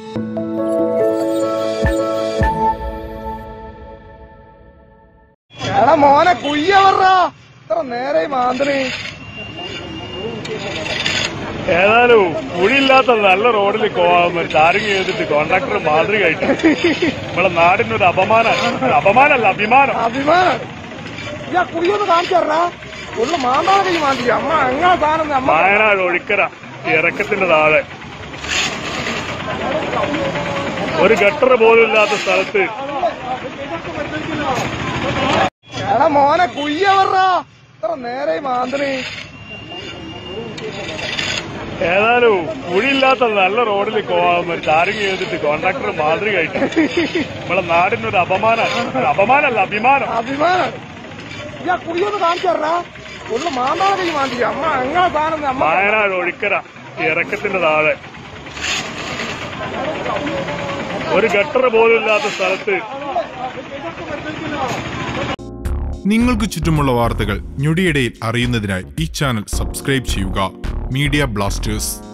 എടാ മോനെ കുയ്യവർറാ ഇത്ര നേരെ മാന്ത്രി ഏതായാലും കുഴിയില്ലാത്ത നല്ല റോഡിൽ ടാരിങ് ചെയ്തിട്ട് കോൺട്രാക്ടർ മാതൃകയായിട്ട് നമ്മളെ നാടിനൊരു അപമാനം ഒരു അപമാനമല്ല അഭിമാനം അഭിമാനം ഞാൻ കുയ്യൊന്ന് കാണിച്ചു തരണ ഉള്ള മാന്താള കൈ മാന്തി അമ്മ എങ്ങനെ സാധനം അമ്മ വയനാട് ഒഴിക്കര ഇറക്കത്തിന്റെ താഴെ ഒരു ഗട്ടർ പോലും ഇല്ലാത്ത സ്ഥലത്ത് എടാ മോനെ കുയ്യവർറാ ഇത്ര നേരെ മാന്ത്രി ഏതായാലും കുഴിയില്ലാത്ത നല്ല റോഡിൽ ടാരിങ് ചെയ്തിട്ട് കോൺട്രാക്ടർ മാതൃകയായിട്ട് നമ്മളെ നാടിനൊരു അപമാനം ഒരു അപമാനമല്ല അഭിമാനം അഭിമാനം ഞാൻ കുയ്യൊന്ന് കാണിച്ചു തരണ ഉള്ള മാന്താള കൈ മാന്തി അമ്മ എങ്ങനെ സാധനം അമ്മ വയനാട് ഒഴിക്കര ഇറക്കത്തിന്റെ താഴെ ഒരു ഗട്ടർ പോലും ഇല്ലാത്ത സ്ഥലത്ത് നിങ്ങൾക്ക് ചുറ്റുമുള്ള വാർത്തകൾ ഞൊടിയിടയിൽ അറിയുന്നതിനായി ഈ ചാനൽ സബ്സ്ക്രൈബ് ചെയ്യുക മീഡിയ ബ്ലാസ്റ്റേഴ്സ്